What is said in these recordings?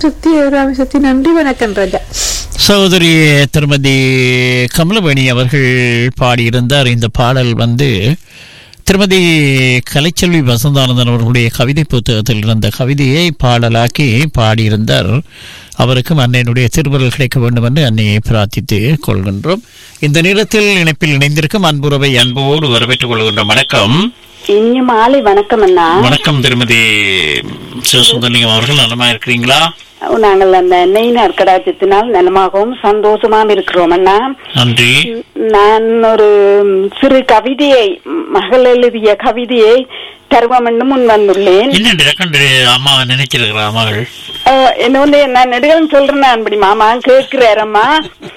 சக்தி அபிராமி சக்தி நன்றி வணக்கம் ராஜா சகோதரி திருமதி கமலவேணி அவர்கள் பாடியிருந்தார் இந்த பாடல் வந்து திருமதி கலைச்செல்வி வசந்தானந்தன் அவர்களுடைய கவிதை புத்தகத்தில் இருந்த கவிதையை பாடலாக்கி பாடியிருந்தார் அவருக்கும் அன்னையினுடைய திருவருள் கிடைக்க வேண்டும் என்று அன்னையை பிரார்த்தித்து கொள்கின்றோம் இந்த நேரத்தில் இணைப்பில் இணைந்திருக்கும் அன்புறவை அன்போடு வரவேற்றுக் கொள்கின்றோம் வணக்கம் இனிய மாலை வணக்கம் அண்ணா வணக்கம் திருமதி சிவசுந்தரலிங்கம் அவர்கள் நலமா இருக்கிறீங்களா நாங்கள் அந்த எண்ணெய் நற்கடாச்சத்தினால் நலமாகவும் சந்தோஷமாகவும் இருக்கிறோம் அண்ணா நன்றி நான் ஒரு சிறு கவிதையை மகள் எழுதிய கவிதையை தருவம் என்று முன் வந்துள்ளேன் என்ன டக்கண்டு அம்மாவை நினைச்சிருக்கிறா மகள் அஹ், என்ன வந்து நான் நெடுகன் சொல்றேன் நான் இப்படி மாமா கேட்கிறாரம்மா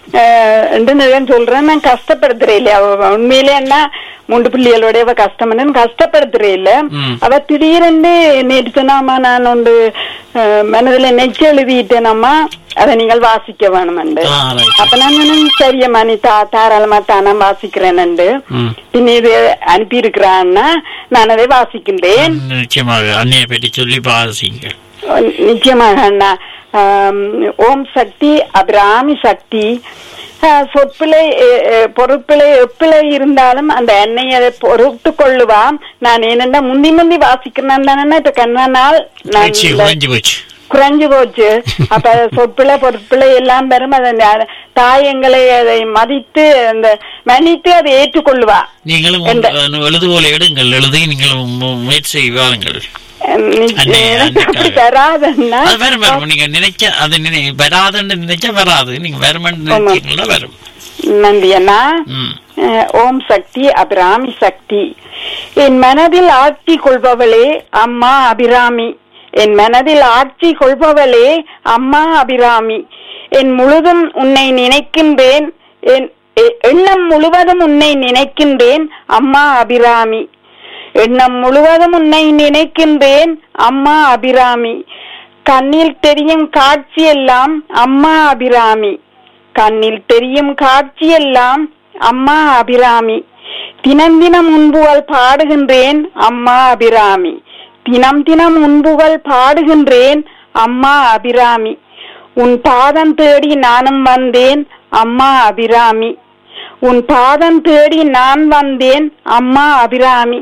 ரெண்டு நெடுகன் சொல்றேன் நான் கஷ்டப்படுத்துறேன் இல்லையா அவ உண்மையிலே என்ன மூன்று பிள்ளைகளோட அவ கஷ்டம் கஷ்டப்படுத்துறேன் இல்ல ம். அவ திடீரென்று நேற்று சொன்னாமா நான் ஒன்று அஹ், மனதுல நெச்சு எழுதிட்டேனம்மா அதை நீங்கள் வாசிக்க வேணுமெண்டு ஆ, right. அப்ப நான் சொன்னேன், சரியம்மா நீ தா தாராளமா தானா வாசிக்கிறேன்னு ம். பின்ன இது அனுப்பி இருக்கிறான்னா நான் அதை வாசிக்கின்றேன் நிச்சயமாக அன்னையை பற்றி சொல்லி பாசிங்க நிச்சயமாக அண்ணா ஆம், ஓம் சக்தி அபிராமி சக்தி ஆ, சொற்பிழை எ- எ- பொருட்பிழை எப்பிழை இருந்தாலும் அந்த எண்ணெய் அதை பொறுத்து கொள்ளுவான் நான் என்னென்ன முந்தி முந்தி வாசிக்கிறேன் தானே இப்ப கண்ணனால் நான் பேச்சு இந்த- உறைஞ்சு போச்சு குறைஞ்சு போச்சு அப்ப சொற்பிழை பொருட்பிழை எல்லாம் பெறும் அதை ந- தாய் எங்களை அதை மதித்து அந்த மன்னித்து அதை ஏற்றுக்கொள்ளுவா நீங்களும் எந்த- உங்க எழுதுகோலை எடுங்கள் எழுதி நீங்களும் மு- முயற்சி செய்வாருங்கள் நீ- அன்னை, எனக்கு அப்படி அன்னைக்காக. தராதன்னா அது வரும் வரும் நீங்க நினைச்ச அது நினை வராதுன்னு நினைச்சா வராது நீங்க வருமென்னு நினைச்சீங்களா வரும் நன்றி அண்ணா ம் அஹ், ஓம் சக்தி அபிராமி சக்தி என் மனதில் ஆட்சி கொள்பவளே அம்மா அபிராமி என் மனதில் ஆட்சி கொள்பவளே அம்மா அபிராமி என் முழுதும் உன்னை நினைக்கின்றேன் என் எ- எண்ணம் முழுவதும் உன்னை நினைக்கின்றேன் அம்மா அபிராமி எண்ணம் முழுவதும் உன்னை நினைக்கின்றேன் அம்மா அபிராமி கண்ணில் தெரியும் காட்சியெல்லாம் அம்மா அபிராமி கண்ணில் தெரியும் காட்சியெல்லாம் அம்மா அபிராமி தினம் தினம் உன்புகள் பாடுகின்றேன் அம்மா அபிராமி தினம் தினம் உன்புகள் பாடுகின்றேன் அம்மா அபிராமி உன் பாதம் தேடி நானும் வந்தேன் அம்மா அபிராமி உன் பாதம் தேடி நான் வந்தேன் அம்மா அபிராமி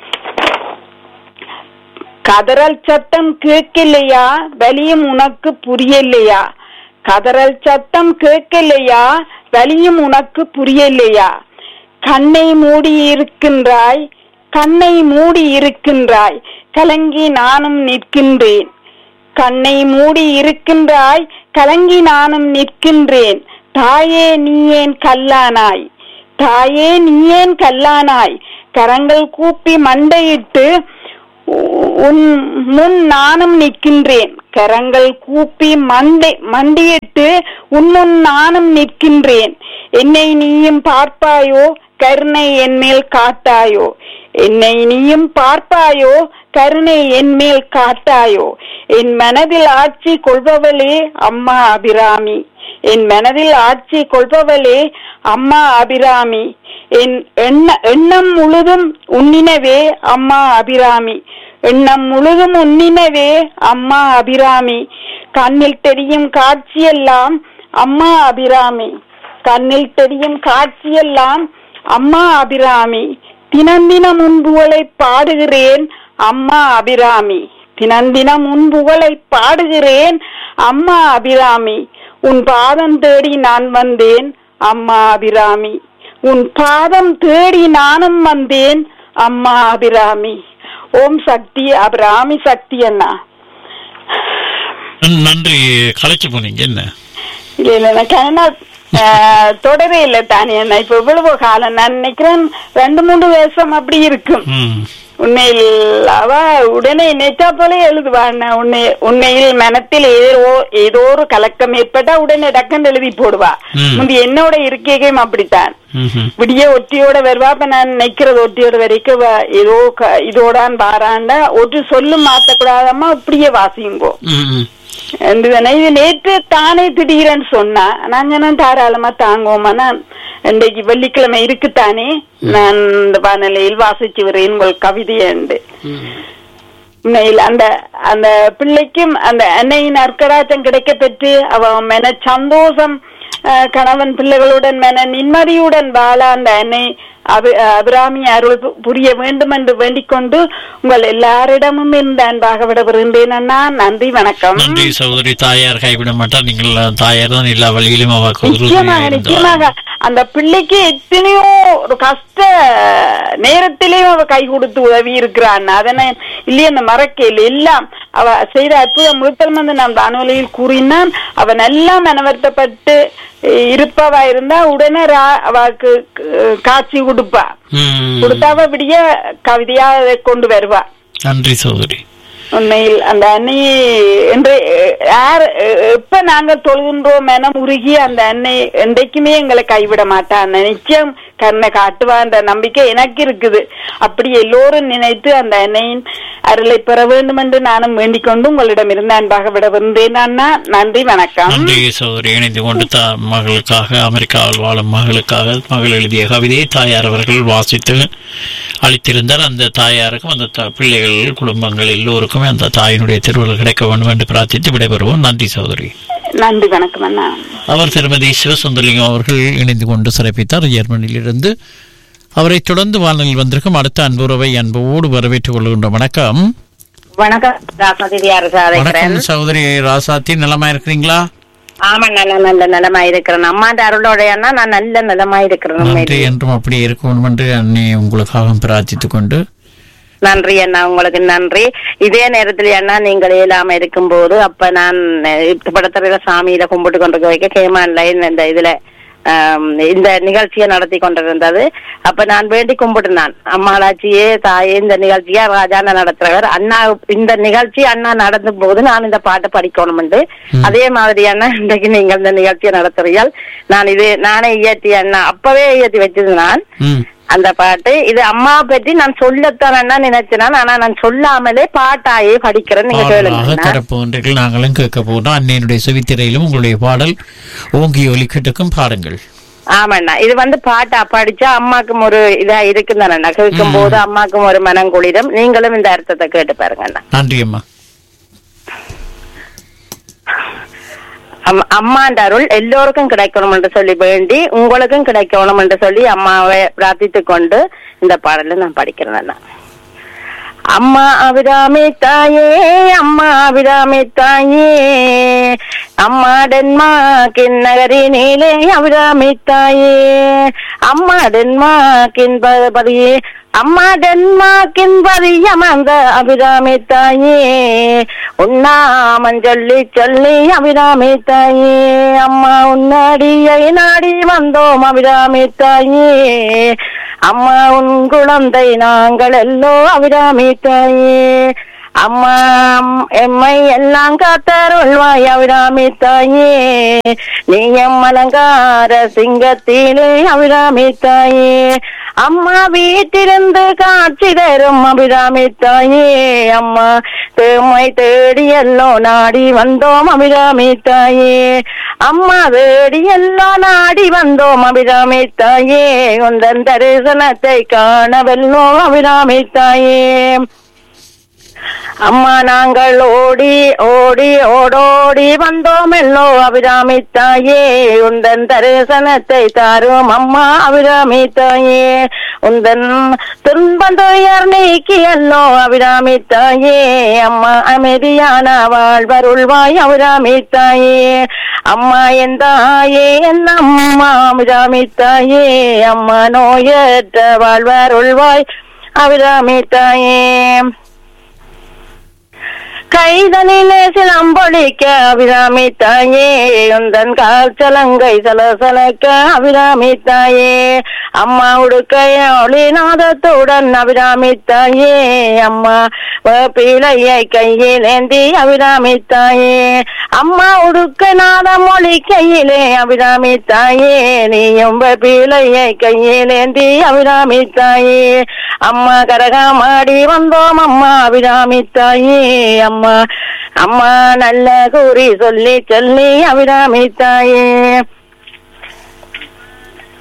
கதறல் சத்தம் கேட்கலையா வலியும் உனக்கு புரியலையா கதறல் சத்தம் கேட்கலையா வலியும் உனக்கு புரியலையா கண்ணை மூடி இருக்கின்றாய் கண்ணை மூடி இருக்கின்றாய் கலங்கி நானும் நிற்கின்றேன் கண்ணை மூடி இருக்கின்றாய் கலங்கி நானும் நிற்கின்றேன் தாயே நீ ஏன் கல்லானாய் தாயே நீ ஏன் கல்லானாய் கரங்கள் கூப்பி மண்டையிட்டு உன் முன் நானும் நிற்கின்றேன் கரங்கள் கூப்பி மண்டை மண்டியிட்டு உன் முன் நானும் நிற்கின்றேன் என்னை நீயும் பார்ப்பாயோ கருணை என் மேல் காட்டாயோ என்னை நீயும் பார்ப்பாயோ கருணை என் மேல் காட்டாயோ என் மனதில் ஆட்சி கொள்பவளே அம்மா அபிராமி என் மனதில் ஆட்சி கொள்பவளே அம்மா அபிராமி என் எண்ண எண்ணம் முழுதும் உன்னினவே அம்மா அபிராமி எண்ணம் முழுதும் உன்னினவே அம்மா அபிராமி கண்ணில் தெரியும் காட்சியெல்லாம் அம்மா அபிராமி கண்ணில் தெரியும் காட்சியெல்லாம் அம்மா அபிராமி தினம் தினம் உன் புகழை பாடுகிறேன் அம்மா அபிராமி தினம் தினம் உன் புகழை பாடுகிறேன் அம்மா அபிராமி உன் பாதம் தேடி நான் வந்தேன் அம்மா அபிராமி உன் பாதம் தேடி நானும் வந்தேன் அம்மா அபிராமி ஓம் சக்தி அபிராமி சக்தி அண்ணா நன்றி கலைச்சு போனீங்க என்ன இல்ல இல்ல எனக்கு என்ன ஆஹ், தொடரே இல்ல தானே அண்ணா இப்ப இவ்வளவு காலம் நான் நினைக்கிறேன் ரெண்டு மூணு வருஷம் அப்படி இருக்கும் ம் உண்மையில் அவ உடனே நினைச்சா போல எழுதுவா அண்ணா. உன்னை உண்மையில் மனத்தில் ஏதோ ஏதோ ஒரு கலக்கம் ஏற்பட்டா உடனே டக்குன்னு எழுதி போடுவா ம். முந்தி என்னோட இருக்கையும் அப்படித்தான் ம்ஹும். விடிய ஒட்டியோட வருவா அப்ப நான் நிக்கிறது ஒட்டியோட வரைக்கும் வ- ஏதோ க- இதோடான் வாராண்டா ஒரு சொல்லும் மாத்தக்கூடாதம்மா இப்படியே வாசிங்கோ ம், ம். தானே இது நேற்று தானே திடீரென்னு சொன்னா நான் சொன்னேன் தாராளமா தாங்குவோமா நான் இன்றைக்கு வெள்ளிக்கிழமை இருக்குத்தானே நான் இந்த வானிலையில் வாசிச்சு வரேன் உங்கள் கவிதையை உண்டு உண்மையில் அந்த அந்த பிள்ளைக்கும் அந்த அன்னையின் அற்கடாச்சம் கிடைக்க பெற்று அவ மன சந்தோஷம் அஹ், கணவன் பிள்ளைகளுடன் மன நிம்மதியுடன் வாழ அந்த அன்னை அபி- அபிராமி அருள் பு- புரிய வேண்டும் என்று வேண்டிக் கொண்டு உங்கள் எல்லாரிடமும் இந்த அன்பாக விடவிருந்தேன் அண்ணா நன்றி வணக்கம் நன்றி சகோதரி தாயார் கைவிட மாட்டார் நீங்கள் தாயார் தான் எல்லா வழியிலும் அவருக்கு உறுதுணையாக நிச்சயமாக இருந்தார். நிச்சயமாக அந்த பிள்ளைக்கு எத்தனையோ ஒரு கஷ்ட நேரத்திலேயும் அவ கை கொடுத்து உதவி இருக்கிறான் அதனை இல்லையே அந்த மறக்கையில் எல்லாம் அவ செய்த அற்புதம் முழுத்தல் வந்து நான் வானொலியில் கூறினான் அவன் எல்லாம் மனவர்த்தப்பட்டு இருப்பவா இருந்தா உடனே ரா- அவக்கு க- காட்சி கொடுப்பா ம். கொடுத்தாவ விடிய கவிதையா அதை கொண்டு வருவா நன்றி சகோதரி உண்மையில் அந்த அன்னை என்று யார் எப்ப நாங்கள் தொழுகின்றோம் என உருகி அந்த அன்னை என்றைக்குமே எங்களை கைவிட மாட்டான் நிச்சயம் கண்ணை காட்டுவான்ற நம்பிக்கை எனக்கு இருக்குது அப்படி எல்லோரும் நினைத்து அந்த அன்னையின் அருளை பெற வேண்டும் என்று நானும் வேண்டிக் கொண்டு உங்களிடம் இருந்து அன்பாக விட வந்தேன் அண்ணா நன்றி வணக்கம் நன்றி சகோதரி இணைந்து கொண்டு தா மகளுக்காக அமெரிக்காவில் வாழும் மகளுக்காக மகள் எழுதிய கவிதையை தாயார் அவர்கள் வாசித்து அளித்திருந்தார் அந்த தாயாருக்கும் அந்த த- பிள்ளைகள் குடும்பங்கள் எல்லோருக்குமே அந்த தாயினுடைய திருவள்ளுவர் கிடைக்க வேண்டும் என்று பிரார்த்தித்து விடைபெறுவோம் நன்றி சகோதரி நன்றி வணக்கம் அண்ணா அவர் திருமதி சிவசுந்தலிங்கம் அவர்கள் இணைந்து கொண்டு சிறப்பித்தார் ஜெர்மனியிலிருந்து அவரை தொடர்ந்து வானலில் வந்திருக்கும் அடுத்த அன்புறவை அன்போடு வரவேற்றுக் கொள்கின்ற வணக்கம் வணக்கம் ராசமதி அரசா இருக்கிறேன் வணக்கம் சகோதரி ராசாத்தி நலமா இருக்கிறீங்களா ஆமா நல்ல நல்ல நலமா இருக்கிறேன் அம்மாண்ட அருளோடையன்னா நான் நல்ல நலமா இருக்கிறேன் நன்றி உண்மையிலே. என்றும் அப்படி இருக்கணும் என்று அன்னை உங்களுக்காக பிரார்த்தித்துக் கொண்டு நன்றி அண்ணா உங்களுக்கு நன்றி இதே நேரத்தில் அண்ணா நீங்கள் இயலாம இருக்கும்போது அப்ப நான் படத்துல சாமியில கும்பிட்டு கொண்டு வைக்க கேமான் லைன் இந்த இதுல ஆம், இந்த நிகழ்ச்சியை நடத்தி கொண்டிருந்தது அப்ப நான் வேண்டி கும்பிட்டுனான் அம்மாளாச்சியே தாயே இந்த நிகழ்ச்சியா ராஜான நடத்துறவர் அண்ணா இந்த நிகழ்ச்சி அண்ணா நடந்தும் போது நான் இந்த பாட்டை படிக்கணும் அதே மாதிரி அண்ணா இன்றைக்கு நீங்கள் இந்த நிகழ்ச்சியை நடத்துறீர்கள் நான் இது நானே இயற்றி அண்ணா அப்பவே இயற்றி வச்சது நான் ம் அந்த பாட்டு இது அம்மா பற்றி நான் சொல்லத்தான் அண்ணா நினைச்சேன் ஆனா நான் சொல்லாமலே பாட்டாயே படிக்கிறேன் நீங்க பாடலாக கேளுங்க தரப்போன்றீர்கள் நாங்களும் கேட்க போகிறோம் அன்னையினுடைய செவித்திரையிலும் உங்களுடைய பாடல் ஓங்கி ஒலிக்கட்டுக்கும் பாடுங்கள் ஆமாண்ணா இது வந்து பாட்டா படிச்சா அம்மாக்கும் ஒரு இதா இருக்குதானண்ணா கேட்கும் போது அம்மாக்கும் ஒரு மனம் குளிரும் நீங்களும் இந்த அர்த்தத்தை கேட்டு பாருங்க அண்ணா நன்றி அம்மா அம்- அம்மாண்ட அருள் எல்லோருக்கும் கிடைக்கணும் என்று சொல்லி வேண்டி உங்களுக்கும் கிடைக்கணும் என்று சொல்லி அம்மாவை பிரார்த்தித்துக் கொண்டு இந்த பாடலை நான் படிக்கிறேன் அண்ணா அம்மா அபிராமி தாயே அம்மா அபிராமி தாயே அம்மா டென்மார்க்கின் நகரினிலே அபிராமி தாயே அம்மா டென்மார்க்கின் ப- பதியே அம்மா டென்மார்க்கின் பதியம் அந்த அபிராமி தாயே உண்ணாமன் சொல்லி சொல்லி அபிராமி தாயே அம்மா உன்னாடியை நாடி வந்தோம் அபிராமி தாயே அம்மா உன் குழந்தை நாங்கள் எல்லோ அபிராமி தாயே அம்மா அம்- எம்மை எல்லாம் காத்தருள்வாய் அபிராமி தாயே நீ எம் அலங்கார சிங்கத்திலே அபிராமி தாயே அம்மா வீட்டிலிருந்து காட்சி தரும் அபிராமி தாயே அம்மா தேமை தேடி எல்லோ நாடி வந்தோம் அபிராமி தாயே அம்மா தேடி எல்லோ நாடி வந்தோம் அபிராமி தாயே உந்தன் தரிசனத்தை காணவெல்லோம் அபிராமி தாயே அம்மா நாங்கள் ஓடி ஓடி ஓடோடி வந்தோம் எல்லோ அபிராமி தாயே உந்தன் தரிசனத்தை தாரும் அம்மா அபிராமி தாயே உந்தன் துன்பந்துயர் நீக்கி எல்லோ அபிராமி தாயே அம்மா அமைதியான வாழ்வருள்வாய் அபிராமி தாயே அம்மா என் தாயே என் அம்மா அபிராமி தாயே அம்மா நோயற்ற வாழ்வருள்வாய் அபிராமி தாயே கைதனிலே சிலம்பொழிக்க அபிராமி தாயே உந்தன் கால் சலங்கை சலசலக்க அபிராமி தாயே அம்மா உடுக்கைய ஒளிநாதத்துடன் அபிராமி தாயே அம்மா பிள்ளையை கையில் ஏந்தி அபிராமி தாயே அம்மா உடுக்க நாதம் ஒளி கையிலே அபிராமி தாயே நீயும் பிள்ளையை கையில் ஏந்தி அபிராமி தாயே அம்மா கரகாமாடி வந்தோம் அம்மா அபிராமி தாயே அம்மா அம்மா நல்ல கூறி சொல்லி சொல்லி அபிராமி தாயே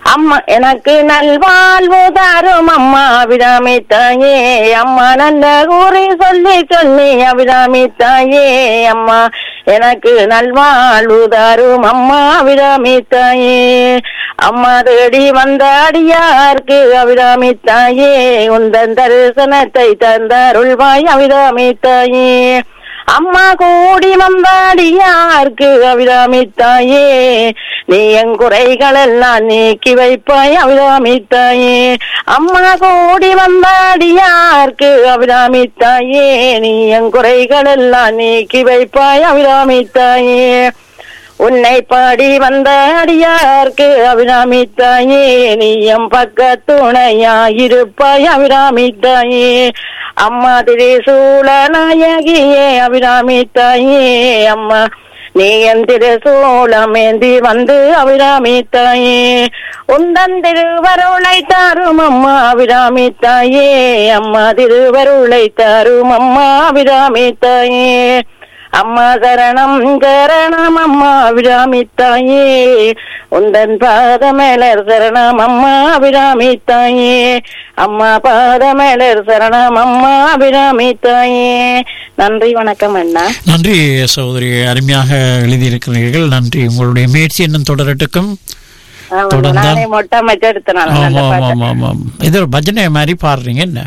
அம்மா எனக்கு நல்வாழ்வு தரும் அம்மா அபிராமி தாயே அம்மா நல்ல கூறி சொல்லி சொல்லி அபிராமி தாயே அம்மா எனக்கு நல்வாழ்வு தரும் அம்மா அபிராமி தாயே அம்மா தேடி வந்த அடியார்க்கு அபிராமி தாயே உந்தன் தரிசனத்தை தந்தருள்வாய் அபிராமி தாயே அம்மா கூடி வந்தாடியார்க்கு அபிராமி தாயே நீ என் குறைகள் எல்லாம் நீக்கி வைப்பாய் அபிராமி தாயே அம்மா கூடி வந்தாடியார்க்கு அபிராமி தாயே நீ என் குறைகள் எல்லாம் நீக்கி வைப்பாய் அபிராமி தாயே உன்னை பாடி வந்த அடியார்க்கு அபிராமி தாயே நீ எம் பக்க துணையாயிருப்பாய் அபிராமி தாயே அம்மா திரிசூல நாயகியே அபிராமி தாயே அம்மா நீ என் திருசூலம் ஏந்தி வந்து அபிராமி தாயே உந்தன் திருவருளை தாரும் அம்மா அபிராமி தாயே அம்மா திருவருளை தாரும் அம்மா அபிராமி தாயே அம்மா சரணம் சரணம் அம்மா அபிராமி தாயே உந்தன் பாதமேலர் சரணம் அம்மா அபிராமி தாயே அம்மா பாதமேலர் சரணம் அம்மா அபிராமி தாயே நன்றி வணக்கம் அண்ணா நன்றி சகோதரி அருமையாக எழுதியிருக்கிறீர்கள் நன்றி உங்களுடைய முயற்சி இன்னும் தொடரட்டுக்கும் ஆமா, தொடர்ந்தா? நானே மொட்டை மச்ச எடுத்தனால ஆமா ஆமா ஆமா ஆமா இது ஒரு பஜனை மாதிரி பாடுறீங்க என்ன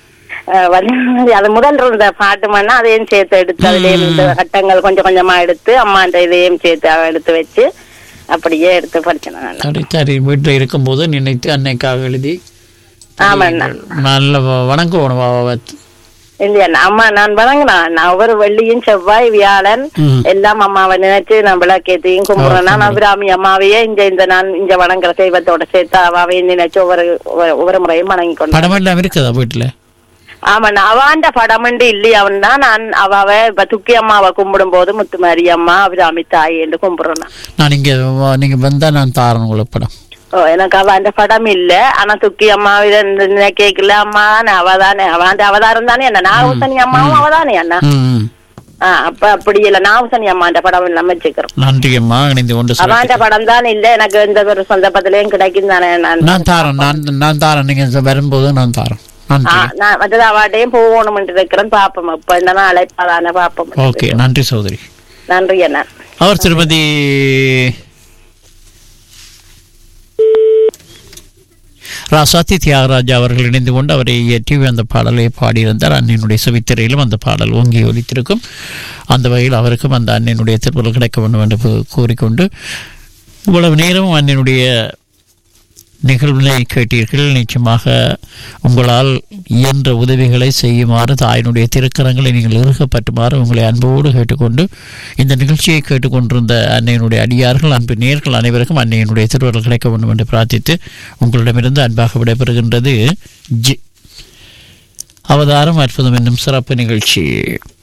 அது முதல் இருந்த பாட்டு மண்ணா அதையும் சேர்த்து எடுத்து அதுலயும் இந்த கட்டங்கள் கொஞ்சம் கொஞ்சமா எடுத்து அம்மா இந்த இதையும் சேர்த்து எடுத்து வச்சு அப்படியே எடுத்து படிச்சேன் நான் சரி சரி வீட்டில் இருக்கும்போது நினைத்து அன்னைக்காக எழுதி ஆமாண்ணா நல்ல வ- வணக்கம் வ- இல்லையா அம்மா நான் வணங்கினேன் நான் ஒவ்வொரு வெள்ளியும் செவ்வாய் வியாழன் ம். எல்லாம் அம்மாவை நினைச்சு நான் விளக்கேத்தையும் கும்பிடுறேன் நான் பிராமி அம்மாவையே இங்க இந்த நான் இங்க வணங்குற தெய்வத்தோட சேர்த்து அவாவையும் நினைச்சு ஒவ்வொரு ஒவ்வொரு- ஒவ்வொரு முறையும் வணங்கி கொண்டேன் படம் எல்லாம் இருக்குதா வீட்டில் ஆமாண்ணா அவாண்ட படமண்டு இல்லையாவன் தான் நான் அவாவை இப்ப துக்கி அம்மாவை கும்பிடும் போது முத்துமாரி அம்மா அபிராமி தாய் என்று கும்பிடுறேன் நான் இங்கே வ- நீங்க வந்தா நான் தாரேன் உங்களுக்கு படம் ஓ எனக்கு அவன் படம் இல்ல ஆனா துக்கி அம்மா கேக்கல அம்மா தானே அவதானே அவன் அவதாரம் தானே என்ன நாகூசனி அம்மாவும் அவதானே அண்ணா ம் ஆ, அப்ப அப்படி இல்ல நாகூசனி அம்மாண்ட படம் எல்லாம் வச்சுக்கிறோம் நன்றி அம்மா இணைந்து கொண்டு அவாண்ட சொல்லுங்க படம் தான் இல்ல எனக்கு எந்த ஒரு சந்தர்ப்பத்திலயும் கிடைக்கும் தானே நான் நான் தாரேன் நான் நான் தாரேன் நீங்க வரும்போது நான் தாரேன் ஆ, நன்றி நான் மற்றது அவாட்டையும் போகணும் இருக்கிறேன் பாப்போம் இப்ப என்ன அழைப்பாதானே பாப்போம் ஓகே நன்றி சகோதரி நன்றி அண்ணா அவர் திருமதி ராசாத்தி தியாகராஜா அவர்கள் இணைந்து கொண்டு அவரை இயற்றி அந்த பாடலை பாடியிருந்தார் அன்னினுடைய செவித்திரையிலும் அந்த பாடல் ஓங்கி ஒலித்திருக்கும் அந்த வகையில் அவருக்கும் அந்த அன்னினுடைய திருப்பல் கிடைக்க வேண்டும் என்று கூ- கூறிக்கொண்டு இவ்வளவு நேரமும் அன்னினுடைய நிகழ்வினை கேட்டீர்கள் நிச்சயமாக உங்களால் இயன்ற உதவிகளை செய்யுமாறு தாயினுடைய திருக்கரங்களை நீங்கள் இறுகப்பட்டுமாறு உங்களை அன்போடு கேட்டுக்கொண்டு இந்த நிகழ்ச்சியை கேட்டுக்கொண்டிருந்த அன்னையினுடைய அடியார்கள் அன்பு நேர்கள் அனைவருக்கும் அன்னையினுடைய திருவருள் கிடைக்க வேண்டும் என்று பிரார்த்தித்து உங்களிடமிருந்து அன்பாக விடைபெறுகின்றது ஜி அவதாரம் அற்புதம் என்னும் சிறப்பு நிகழ்ச்சி